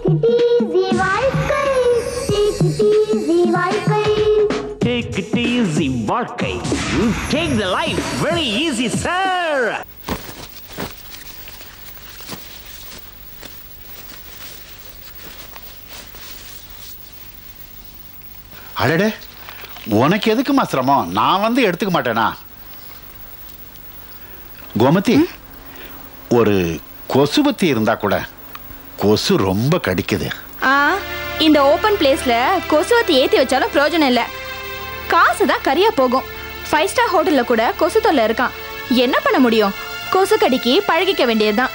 it easy வாழ்க்கை take it easy வாழ்க்கை Take it easy, வாழ்க்கை. You take the life very easy, sir. அடடே உனக்கு எதுக்குமா சிரமம் நான் வந்து எடுத்துக்க மாட்டேனா கோமதி ஒரு கொசுபத்தி இருந்தா கூட கொசு ரொம்ப கடிக்குது ஆ இந்த ஓப்பன் பிளேஸ்ல கொசுவத்தி ஏத்தி வச்சாலும் பிரயோஜனம் இல்லை காசு தான் கரியா போகும் ஃபைவ் ஸ்டார் ஹோட்டல்ல கூட கொசு தொல்லை இருக்கான் என்ன பண்ண முடியும் கொசு கடிக்கு பழகிக்க வேண்டியதுதான்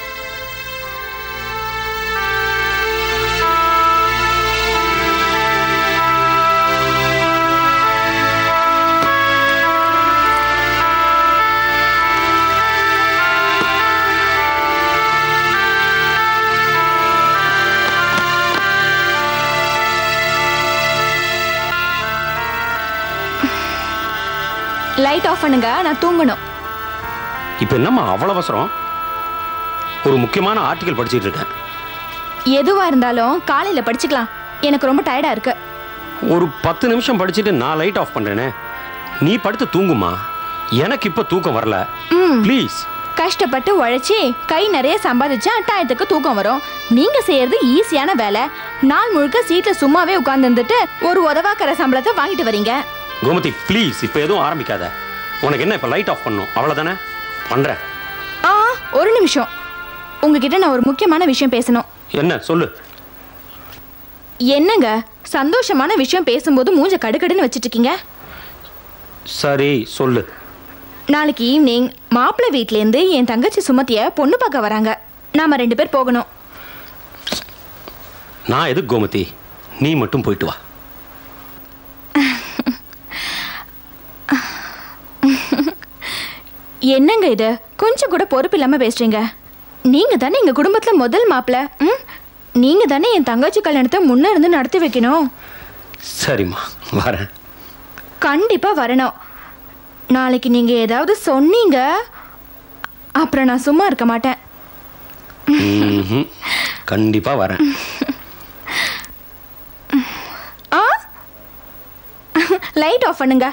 லைட் ஆஃப் பண்ணுங்க நான் தூங்கணும் இப்போ என்னம்மா அவ்வளோ அவசரம் ஒரு முக்கியமான ஆர்டிக்கல் படிச்சிட்டு இருக்கேன் எதுவா இருந்தாலும் காலையில படிச்சுக்கலாம் எனக்கு ரொம்ப டயர்டா இருக்கு ஒரு பத்து நிமிஷம் படிச்சுட்டு நான் லைட் ஆஃப் பண்றேனே நீ படுத்து தூங்குமா எனக்கு இப்போ தூக்கம் வரல ம் ப்ளீஸ் கஷ்டப்பட்டு உழைச்சி கை நிறைய சம்பாதிச்சா டயத்துக்கு தூக்கம் வரும் நீங்க செய்யறது ஈஸியான வேலை நாள் முழுக்க சீட்ல சும்மாவே உட்கார்ந்து இருந்துட்டு ஒரு உதவாக்கற சம்பளத்தை வாங்கிட்டு வரீங்க கோமதி ப்ளீஸ் இப்போ எதுவும் ஆரம்பிக்காத உனக்கு என்ன இப்போ லைட் ஆஃப் பண்ணும் அவ்வளோதானே பண்ணுறேன் ஆ ஒரு நிமிஷம் உங்ககிட்ட நான் ஒரு முக்கியமான விஷயம் பேசணும் என்ன சொல்லு என்னங்க சந்தோஷமான விஷயம் பேசும்போது மூஞ்ச கடுக்கடுன்னு வச்சிட்டு இருக்கீங்க சரி சொல்லு நாளைக்கு ஈவினிங் மாப்பிள்ளை வீட்லேருந்து என் தங்கச்சி சுமத்திய பொண்ணு பார்க்க வராங்க நாம ரெண்டு பேர் போகணும் நான் எதுக்கு கோமதி நீ மட்டும் போயிட்டு வா என்னங்க இது கொஞ்சம் கூட பொறுப்பு இல்லாம பேசுறீங்க நீங்க தானே எங்க குடும்பத்துல முதல் மாப்பிள்ளை ம் நீங்க தானே என் தங்கச்சி கல்யாணத்தை முன்ன இருந்து நடத்தி வைக்கணும் சரிம்மா வரேன் கண்டிப்பா வரணும் நாளைக்கு நீங்க ஏதாவது சொன்னீங்க அப்புறம் நான் சும்மா இருக்க மாட்டேன் ம்ஹும். கண்டிப்பா வரேன் ஆ லைட் ஆஃப் பண்ணுங்க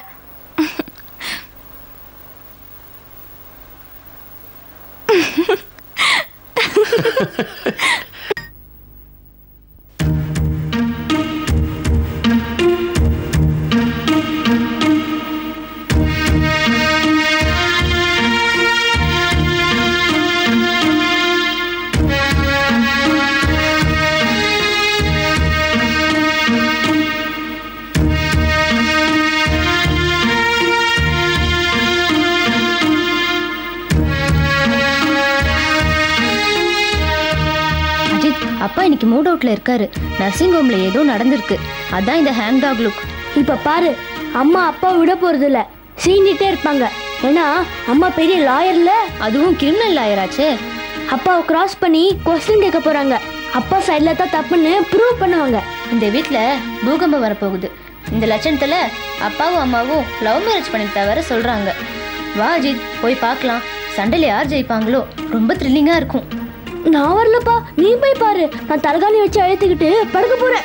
அஜித் அப்பா இன்னைக்கு மூட் அவுட்ல இருக்காரு நர்சிங் ஹோம்ல ஏதோ நடந்திருக்கு அதான் இந்த ஹேங் டாக் லுக் இப்ப பாரு அம்மா அப்பா விட போறது இல்ல சீண்டிட்டே இருப்பாங்க ஏன்னா அம்மா பெரிய லாயர்ல அதுவும் கிரிமினல் லாயராச்சே அப்பாவை கிராஸ் பண்ணி கொஸ்டின் கேட்க போறாங்க அப்பா சைட்ல தான் தப்புன்னு ப்ரூவ் பண்ணுவாங்க இந்த வீட்ல பூகம்பம் வரப்போகுது இந்த லட்சணத்துல அப்பாவும் அம்மாவும் லவ் மேரேஜ் பண்ணிக்கிட்டா வேற சொல்றாங்க வா அஜித் போய் பார்க்கலாம் சண்டையில யார் ஜெயிப்பாங்களோ ரொம்ப த்ரில்லிங்கா இருக்கும் நான் வரலப்பா நீ போய் பாரு நான் தலகாணி வச்சு அழுத்துக்கிட்டு படுக்க போறேன்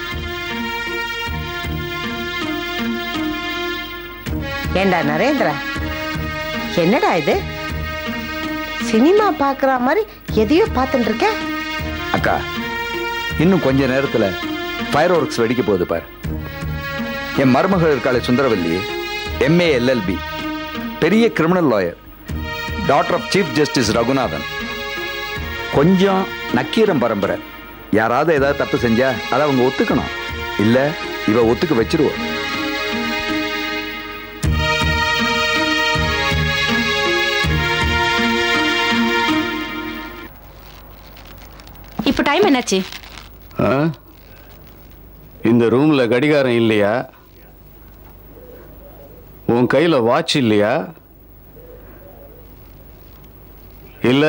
ஏண்டா நரேந்திரா என்னடா இது சினிமா பார்க்குற மாதிரி எதையோ பார்த்துட்டு இருக்க அக்கா இன்னும் கொஞ்ச நேரத்துல ஃபயர் ஒர்க்ஸ் வெடிக்க போகுது பார் என் மருமகள் இருக்காளே சுந்தரவல்லி எம்ஏ எல்எல்பி பெரிய criminal lawyer doctor of chief justice Raghunathan கொஞ்சம் நக்கீரம் பரம்பரை யாராவது ஏதாவது தப்பு செஞ்சா அதை அவங்க ஒத்துக்கணும் இல்ல இவ ஒத்துக்க வச்சிருவோம் இப்போ டைம் என்னாச்சு ஆ? இந்த ரூம்ல கடிகாரம் இல்லையா உன் கையில வாட்ச் இல்லையா இல்ல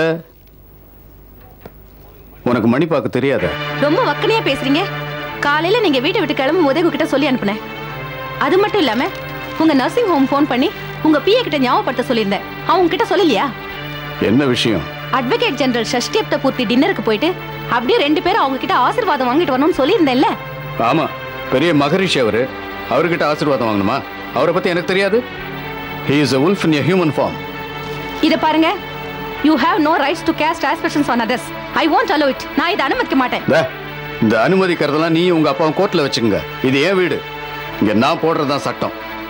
உனக்கு மணி பார்க்க தெரியாதா ரொம்ப வக்கனையா பேசுறீங்க காலையில நீங்க வீட்டை விட்டு கிளம்பும் போதே உங்ககிட்ட சொல்லி அனுப்புனேன் அது மட்டும் இல்லாம உங்க நர்சிங் ஹோம் ஃபோன் பண்ணி உங்க பிஏ கிட்ட ஞாபகப்படுத்த சொல்லியிருந்தேன் அவங்க கிட்ட சொல்லலையா என்ன விஷயம் அட்வொகேட் ஜெனரல் ஷஷ்டியப்த பூர்த்தி டின்னருக்கு போயிட்டு அப்படியே ரெண்டு பேரும் அவங்க கிட்ட ஆசீர்வாதம் வாங்கிட்டு வரணும்னு சொல்லியிருந்தேன்ல ஆமா பெரிய மகரிஷி அவரு அவர்கிட்ட ஆசீர்வாதம் வாங்கணுமா அவரை பத்தி எனக்கு தெரியாது he is a wolf in a human form இத பாருங்க you have no rights to caste aspersions on others I won't allow it நான் இதை அனுமதிக்க மாட்டேன் தே, இந்த அனுமதிக்கிறதெல்லாம் நீ உங்க அப்பாவும் கோர்ட்ல வச்சுக்கோங்க இது ஏன் வீடு இங்க நான் போடுறதுதான் சட்டம்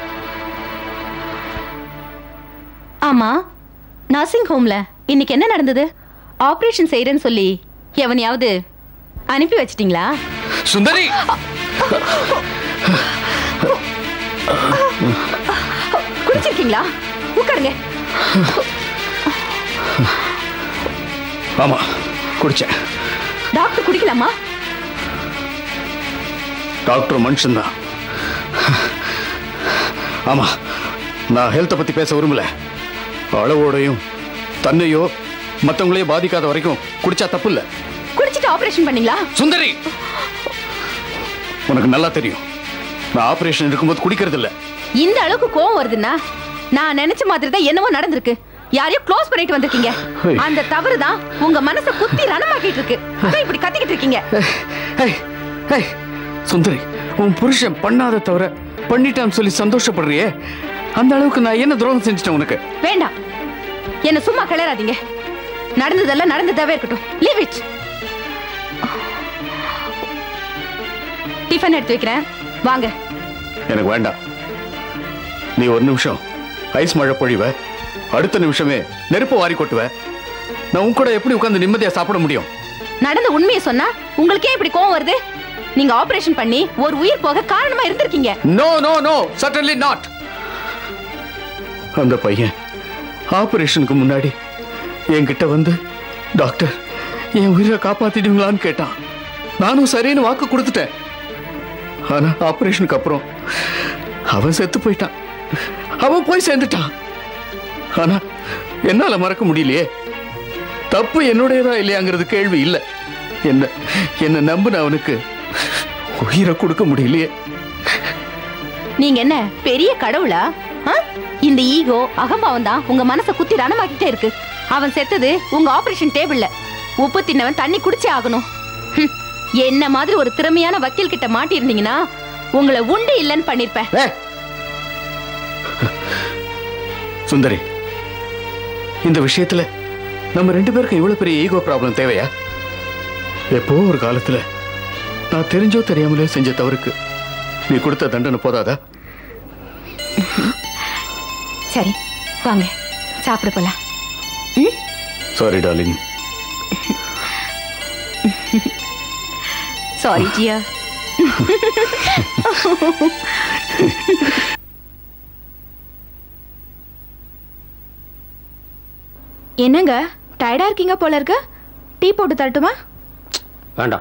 ஆமா நர்சிங் ஹோம்ல இன்னைக்கு என்ன நடந்தது ஆபரேஷன் செய்யறேன்னு சொல்லி எவனையாவது அனுப்பி வச்சிட்டீங்களா சுந்தரி குடிச்சிருக்கீங்களா உட்காருங்க ஆமா குடிச்சேன் டாக்டர் குடிக்கலாமா டாக்டர் மனுஷன்தான் ஆமா நான் ஹெல்த்தை பத்தி பேச விரும்பல அளவோடையும் தன்னையோ மத்தவங்களையோ பாதிக்காத வரைக்கும் குடிச்சா தப்பு இல்ல குடிச்சிட்டு ஆபரேஷன் பண்ணீங்களா சுந்தரி உனக்கு நல்லா தெரியும் நான் ஆபரேஷன் இருக்கும்போது குடிக்கிறது இல்ல இந்த அளவுக்கு கோவம் வருதுன்னா நான் நினைச்ச மாதிரி தான் என்னவோ நடந்திருக்கு யாரையோ க்ளோஸ் பண்ணிட்டு வந்திருக்கீங்க ஐய். அந்த தவறு தான் உங்க மனசை குத்தி ரணமாக்கிட்டு இருக்கு அதான் இப்படி கத்திக்கிட்டு இருக்கீங்க ஏய், ஏய், சுந்தரி உன் புருஷன் பண்ணாத தவிர பண்ணிட்டான்னு சொல்லி சந்தோஷப்படுறியே அந்த அளவுக்கு நான் என்ன துரோகம் செஞ்சுட்டேன் உனக்கு வேண்டாம் என்ன சும்மா கிளறாதீங்க நடந்ததெல்லாம் நடந்ததாவே இருக்கட்டும் லீவ் இட் டிஃபன் எடுத்து வைக்கிறேன் வாங்க எனக்கு வேண்டாம் நீ ஒரு நிமிஷம் ஐஸ் மழை பொழிவ அடுத்த நிமிஷமே நெருப்பு வாரி கொட்டுவ நான் உன் கூட எப்படி உட்கார்ந்து நிம்மதியா சாப்பிட முடியும் நடந்த உண்மையை சொன்னா உங்களுக்கே இப்படி கோவம் வருது நீங்க ஆபரேஷன் பண்ணி ஒரு உயிர் போக காரணமா இருந்திருக்கீங்க no no no suddenly not அந்த பையன் ஆபரேஷனுக்கு முன்னாடி என்கிட்ட வந்து டாக்டர் என் உயிரை காப்பாத்திடுவீங்களான்னு கேட்டான் நானும் சரின்னு வாக்கு கொடுத்துட்டேன் ஆனா ஆபரேஷனுக்கு அப்புறம் அவன் செத்து போயிட்டான் அவன் போய் சேர்ந்துட்டான் ஆனா என்னால மறக்க முடியலையே தப்பு என்னுடையதா இல்லையாங்கிறது கேள்வி இல்லை என்ன என்ன நம்பின அவனுக்கு உயிரை கொடுக்க முடியலையே நீங்க என்ன பெரிய கடவுளா ஆ? இந்த ஈகோ அகம்பாவம் தான் உங்க மனசை குத்தி ரணமாக்கிட்டே இருக்கு அவன் செத்தது உங்க ஆபரேஷன் டேபிள்ல உப்பு தின்னவன் தண்ணி குடிச்சே ஆகணும் ஹம். என்ன மாதிரி ஒரு திறமையான வக்கீல் கிட்ட மாட்டியிருந்தீங்கன்னா உங்களை உண்டு இல்லைன்னு பண்ணிருப்பேன் சுந்தரி இந்த விஷயத்துல நம்ம ரெண்டு பேருக்கும் இவ்வளவு பெரிய ஈகோ ப்ராப்ளம் தேவையா எப்போ ஒரு காலத்துல நான் தெரிஞ்சோ தெரியாமலே செஞ்ச தவறுக்கு நீ கொடுத்த தண்டனை போதாதா சரி வாங்க சாப்பிட போலாம் சாரி டார்லிங் சாரி ஜியா என்னங்க டயர்டா இருக்கீங்க போல இருக்கு டீ போட்டு தரட்டுமா வேண்டாம்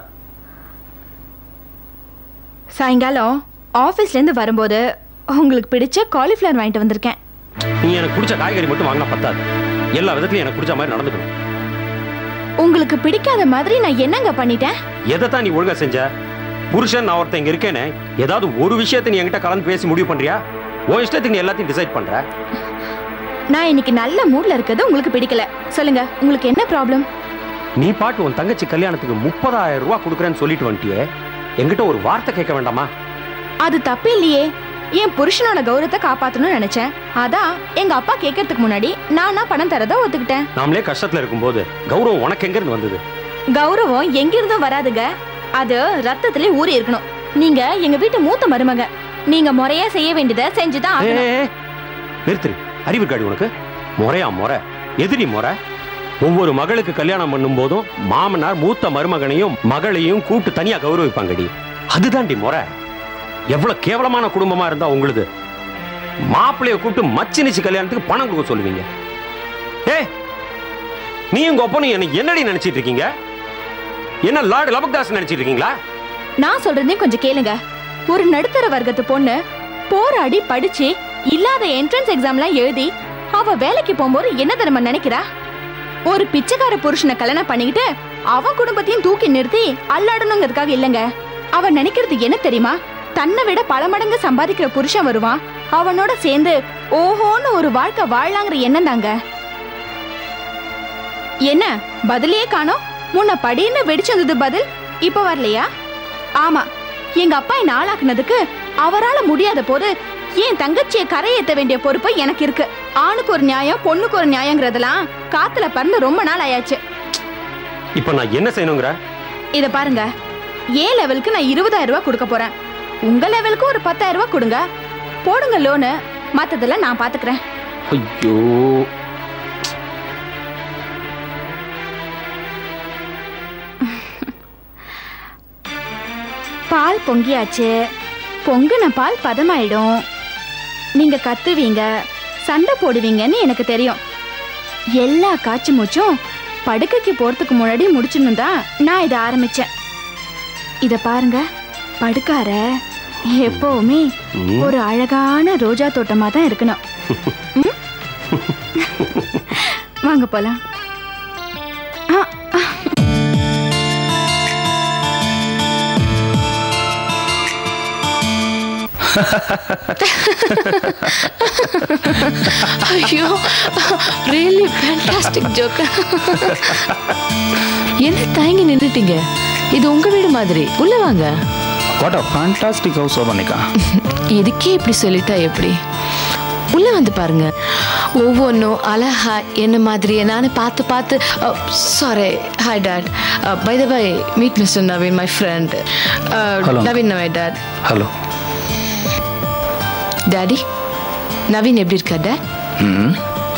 சாயங்காலம் ஆஃபீஸ்லேருந்து வரும்போது உங்களுக்கு பிடிச்ச காலிஃப்ளவர் வாங்கிட்டு வந்திருக்கேன் நீ எனக்கு பிடிச்ச காய்கறி மட்டும் வாங்கினா பத்தாது எல்லா விதத்துலையும் எனக்கு பிடிச்ச மாதிரி நடந்துக்கணும் உங்களுக்கு பிடிக்காத மாதிரி நான் என்னங்க பண்ணிட்டேன் எதை தான் நீ ஒழுங்கா செஞ்ச புருஷன் நான் ஒருத்தன் இங்க இருக்கேனே ஏதாவது ஒரு விஷயத்தை நீ என்கிட்ட கலந்து பேசி முடிவு பண்றியா உன் இஷ்டத்துக்கு நீ எல்லாத்தையும் டிசைட் பண்ற நான் இன்னைக்கு நல்ல மூட்ல இருக்கிறது உங்களுக்கு பிடிக்கல சொல்லுங்க உங்களுக்கு என்ன ப்ராப்ளம் நீ பாட்டு உன் தங்கச்சி கல்யாணத்துக்கு முப்பதாயிரம் ரூபாய் கொடுக்குறேன்னு சொல்லிட்டு வந்துட்டியே என்கிட்ட ஒரு வார்த்தை கேட்க வேண்டாமா அது தப்பு இல்லையே என் புருஷனோட கௌரவத்தை காப்பாத்தணும்னு நினைச்சேன் அதான் எங்க அப்பா கேட்கறதுக்கு முன்னாடி நானா பணம் தரத ஒத்துக்கிட்டேன் நாமளே கஷ்டத்துல இருக்கும்போது கௌரவம் உனக்கு எங்க இருந்து வந்தது கௌரவம் எங்கிருந்தும் வராதுங்க அது ரத்தத்திலே ஊறி இருக்கணும் நீங்க எங்க வீட்டு மூத்த மருமக நீங்க முறையா செய்ய வேண்டியதை செஞ்சுதான் ஆகணும் ஏய், நிறுத்துரு அறிவு காடி உனக்கு முறையா முறை எதிரி முறை ஒவ்வொரு மகளுக்கு கல்யாணம் பண்ணும் போதும் மாமனார் மூத்த மருமகனையும் மகளையும் கூப்பிட்டு தனியா கௌரவிப்பாங்கடி அதுதான்டி முறை எவ்வளவு கேவலமான குடும்பமா இருந்தா உங்களுது மாப்பிள்ளைய கூப்பிட்டு மச்சினிச்சு கல்யாணத்துக்கு பணம் கொடுக்க சொல்லுவீங்க ஏய் நீ உங்க ஒப்பனும் எனக்கு என்னடி நினைச்சிட்டு இருக்கீங்க என்ன லார்டு லபக்தாஸ் நினைச்சிட்டு இருக்கீங்களா நான் சொல்றதையும் கொஞ்சம் கேளுங்க ஒரு நடுத்தர வர்க்கத்து பொண்ணு போராடி படிச்சு இல்லாத என்ட்ரன்ஸ் எக்ஸாம்லாம் எழுதி அவ வேலைக்கு போகும்போது என்ன தெரியுமா நினைக்கிறா ஒரு பிச்சைக்கார புருஷனை கல்யாணம் பண்ணிக்கிட்டு அவன் குடும்பத்தையும் தூக்கி நிறுத்தி அல்லாடணுங்கிறதுக்காக இல்லைங்க அவ நினைக்கிறது என்ன தெரியுமா தன்னை விட பல மடங்கு சம்பாதிக்கிற புருஷன் வருவான் அவனோட சேர்ந்து ஓஹோன்னு ஒரு வாழ்க்கை வாழலாங்கிற எண்ணம் தாங்க என்ன பதிலையே காணோம் முன்ன படின்னு வெடிச்சு வந்தது பதில் இப்ப வரலையா ஆமா எங்க அப்பா என்ன ஆளாக்குனதுக்கு அவரால முடியாத போது என் தங்கச்சியை கரையேத்த வேண்டிய பொறுப்பு எனக்கு இருக்கு ஆணுக்கு ஒரு நியாயம் பொண்ணுக்கு ஒரு நியாயங்கிறதெல்லாம் காத்துல பறந்து ரொம்ப நாள் ஆயாச்சு இப்போ நான் என்ன செய்யணுங்கிற இத பாருங்க ஏ லெவலுக்கு நான் இருபதாயிரம் ரூபாய் கொடுக்க போறேன் உங்க லெவலுக்கு ஒரு பத்தாயிரம் ரூபாய் கொடுங்க போடுங்க லோனு மத்ததெல்லாம் நான் பாத்துக்கிறேன் ஐயோ பால் பொங்கியாச்சு பொங்குன பால் பதமாயிடும் நீங்க கத்துவீங்க சண்டை போடுவீங்கன்னு எனக்கு தெரியும் எல்லா காய்ச்சி மூச்சும் படுக்கைக்கு போறதுக்கு முன்னாடி முடிச்சிடணும் தான் நான் இதை ஆரம்பிச்சேன் இத பாருங்க படுக்கார எப்பவுமே ஒரு அழகான ரோஜா தோட்டமா தான் இருக்கணும் ம்? வாங்க போலாம் ஆ, ஆ. ஐயோ ரியலி ஃபேண்டாஸ்டிக் ஜோக் என்ன தயங்கி நின்றுட்டீங்க இது உங்க வீடு மாதிரி உள்ள வாங்க வாட் அ ஃபேண்டாஸ்டிக் ஹவுஸ் பண்ணிக்கா இதுக்கே இப்படி சொல்லிட்டா எப்படி உள்ள வந்து பாருங்க ஒவ்வொன்றும் அழகா என்ன மாதிரியே நான் பார்த்து பார்த்து sorry hi dad by the by meet mister Naveen my friend Hello. Naveen my dad hello daddy Naveen எப்படி இருக்கா டாட் ம்.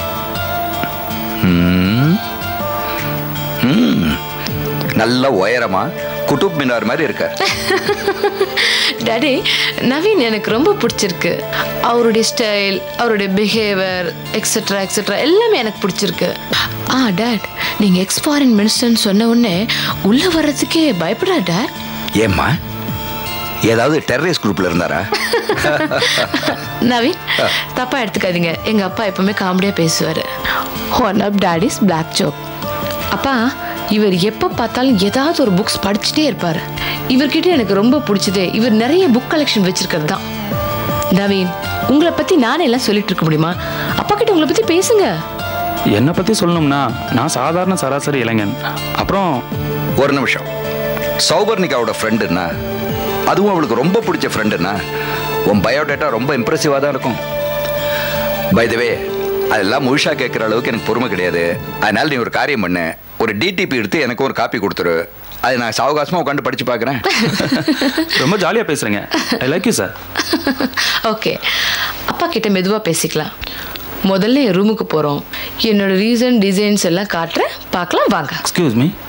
ம். ம். நல்ல உயரமா குட்டுப் மினார் மாதிரி இருக்கார் டாடி நவீன் எனக்கு ரொம்ப பிடிச்சிருக்கு அவருடைய ஸ்டைல் அவருடைய பிஹேவியர் எக்ஸெட்ரா எக்ஸெட்ரா எல்லாமே எனக்கு பிடிச்சிருக்கு ஆ டேட் நீங்கள் எக்ஸ் ஃபாரின் மினிஸ்டர்னு சொன்ன உடனே உள்ளே வர்றதுக்கே பயப்படா டேட் ஏம்மா ஏதாவது டெரரிஸ்ட் குரூப்ல இருந்தாரா நவீன் தப்பா எடுத்துக்காதீங்க எங்க அப்பா எப்பவுமே காமெடியா பேசுவாரு one of daddy's black joke அப்பா இவர் எப்போ பார்த்தாலும் ஏதாவது ஒரு புக்ஸ் படிச்சுட்டே இருப்பாரு இவர்கிட்ட எனக்கு ரொம்ப பிடிச்சது இவர் நிறைய புக் கலெக்ஷன் வச்சிருக்கிறது தான் நவீன் உங்களை பத்தி நானே எல்லாம் சொல்லிட்டு இருக்க முடியுமா அப்பா கிட்ட உங்களை பத்தி பேசுங்க என்னை பற்றி சொல்லணும்னா நான் சாதாரண சராசரி இளைஞன் அப்புறம் ஒரு நிமிஷம் சௌபர்ணிகாவோட ஃப்ரெண்டுன்னா அதுவும் அவளுக்கு ரொம்ப பிடிச்ச ஃப்ரெண்டுன்னா உன் பயோடேட்டா ரொம்ப இம்ப்ரெசிவாக தான் இருக்கும் பை த வே அதெல்லாம் முழுஷா கேட்குற அளவுக்கு எனக்கு பொறுமை கிடையாது அதனால நீ ஒரு காரியம் பண்ணு ஒரு டிடிபி எடுத்து எனக்கு ஒரு காப்பி கொடுத்துரு அதை நான் சாவகாசமாக உட்காந்து படிச்சு பார்க்குறேன் ரொம்ப ஜாலியாக பேசுகிறேங்க I like you sir okay அப்பா கிட்ட மெதுவா பேசிக்கலாம் முதல்ல என் ரூமுக்கு போறோம் என்னோட ரீசன் டிசைன்ஸ் எல்லாம் காட்டுறேன் பார்க்கலாம் வாங்க எக்ஸ்கியூஸ் மீ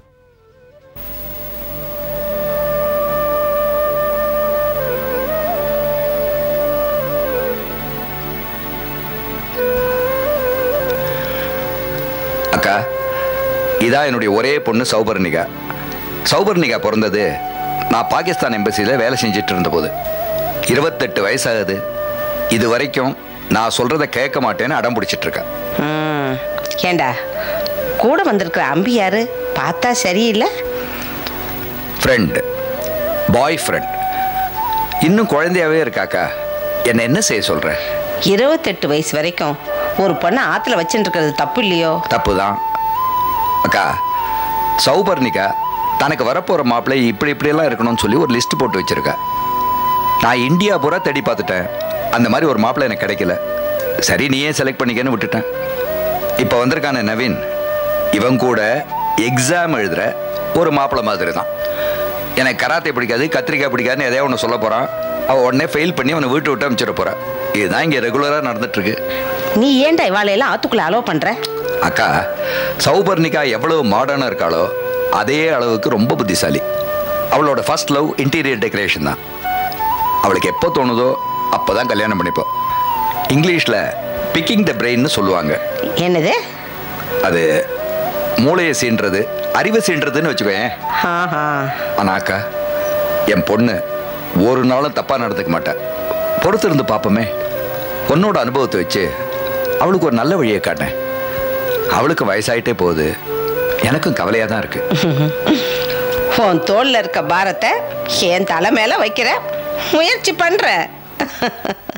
அக்கா இதான் என்னுடைய ஒரே பொண்ணு சௌபர்ணிகா சௌபர்ணிகா பிறந்தது நான் பாகிஸ்தான் எம்பசியில் வேலை செஞ்சுட்டு இருந்தபோது இருபத்தெட்டு வயசாகுது இது வரைக்கும் நான் சொல்றத கேட்க மாட்டேன்னு அடம் பிடிச்சிட்டு இருக்கா ம். ஏண்டா கூட வந்திருக்கிற அம்பி யாரு பார்த்தா சரியில்லை ஃப்ரெண்டு பாய் ஃப்ரெண்ட் இன்னும் குழந்தையாவே இருக்காக்கா என்ன என்ன செய்ய சொல்ற இருபத்தெட்டு வயசு வரைக்கும் ஒரு பொண்ணை ஆற்றுல வச்சுட்டு இருக்கிறது தப்பு இல்லையோ தப்பு தான் அக்கா சௌபர்ணிகா தனக்கு வரப்போகிற மாப்பிள்ளை இப்படி இப்படியெல்லாம் இருக்கணும்னு சொல்லி ஒரு லிஸ்ட் போட்டு வச்சிருக்கா நான் இந்தியா பூரா தேடி பார்த்துட்டேன் அந்த மாதிரி ஒரு மாப்பிள்ளை எனக்கு கிடைக்கல சரி நீயே செலக்ட் பண்ணிக்கன்னு விட்டுட்டேன் இப்போ வந்திருக்கான நவீன் இவன் கூட எக்ஸாம் எழுதுற ஒரு மாப்பிள்ளை மாதிரி தான் எனக்கு கராத்தே பிடிக்காது கத்திரிக்காய் பிடிக்காதுன்னு எதையோ ஒன்று சொல்ல போகிறான் அவள் உடனே ஃபெயில் பண்ணி அவனை வீட்டு விட்டு அனுப்பிச்சிட போகிறான் இதுதான் இங்கே ரெகுலராக நடந்துட்டுருக்கு நீ ஏன்டா இவாளையெல்லாம் ஆத்துக்குள்ள அலோவ் பண்ற அக்கா சௌபர்ணிகா எவ்வளவு மாடர்னாக இருக்காளோ அதே அளவுக்கு ரொம்ப புத்திசாலி அவளோட ஃபர்ஸ்ட் லவ் இன்டீரியர் டெக்கரேஷன் தான் அவளுக்கு எப்போ தோணுதோ அப்போ தான் கல்யாணம் பண்ணிப்போம் இங்கிலீஷில் பிக்கிங் த பிரெயின்னு சொல்லுவாங்க என்னது அது மூளையை சீன்றது அறிவை சீன்றதுன்னு வச்சுக்கோயேன் ஆஹா ஆனா அக்கா என் பொண்ணு ஒரு நாளும் தப்பாக நடந்துக்க மாட்டேன் பொறுத்து இருந்து பார்ப்போமே உன்னோட அனுபவத்தை வச்சு அவளுக்கு ஒரு நல்ல வழியை காட்டேன் அவளுக்கு வயசாயிட்டே போகுது எனக்கும் கவலையாக தான் இருக்கு உன் தோல்ல இருக்க பாரத்தை என் தலை மேல வைக்கிற முயற்சி பண்ற